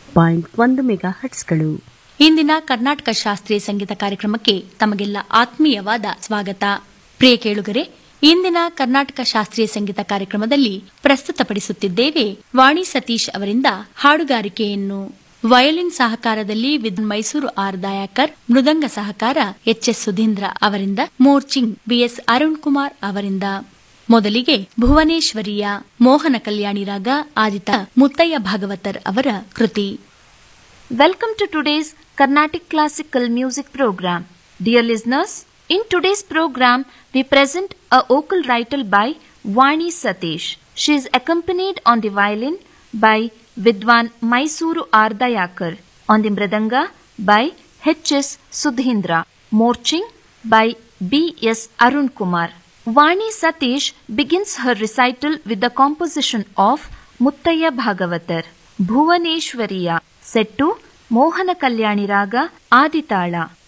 Point ಒಂದು mega ಹಟ್ಸ್ಗಳು ಇಂದಿನ ಕರ್ನಾಟಕ ಶಾಸ್ತ್ರೀಯ ಸಂಗೀತ ಕಾರ್ಯಕ್ರಮಕ್ಕೆ ತಮಗೆಲ್ಲ ಆತ್ಮೀಯವಾದ ಸ್ವಾಗತ ಪ್ರಿಯ ಕೇಳುಗರೆ ಇಂದಿನ ಕರ್ನಾಟಕ ಶಾಸ್ತ್ರೀಯ ಸಂಗೀತ ಕಾರ್ಯಕ್ರಮದಲ್ಲಿ ಪ್ರಸ್ತುತಪಡಿಸುತ್ತಿದ್ದೇವೆ ವಾಣಿ ಸತೀಶ್ ಅವರಿಂದ ಹಾಡುಗಾರಿಕೆಯನ್ನು ವಯೋಲಿನ್ ಸಹಕಾರದಲ್ಲಿ ವಿದ್ ಮೈಸೂರು ಆರ್ ದಯಾಕರ್ ಮೃದಂಗ ಸಹಕಾರ ಎಚ್ ಎಸ್ ಸುಧೀಂದ್ರ ಅವರಿಂದ ಮೋರ್ಚಿಂಗ್ ಬಿಎಸ್ ಅರುಣ್ ಕುಮಾರ್ ಅವರಿಂದ ಮೊದಲಿಗೆ ಭುವನೇಶ್ವರಿಯ ಮೋಹನ ಕಲ್ಯಾಣಿ ರಾಗ ಆದಿತ ಮುತ್ತಯ್ಯ ಭಾಗವತರ್ ಅವರ ಕೃತಿ Welcome to today's Carnatic Classical Music Program. Dear listeners, in today's program, we present a vocal recital by Vani Satish. She is accompanied on the violin by Vidwan Mysuru Ardayakar, on the mridanga by H.S. Sudhindra, morching by B.S. Arun Kumar. Vani Satish begins her recital with the composition of Muttaya Bhagavatar, Bhuvaneshwariya, set to Mohana Kalyani Raga Aditala.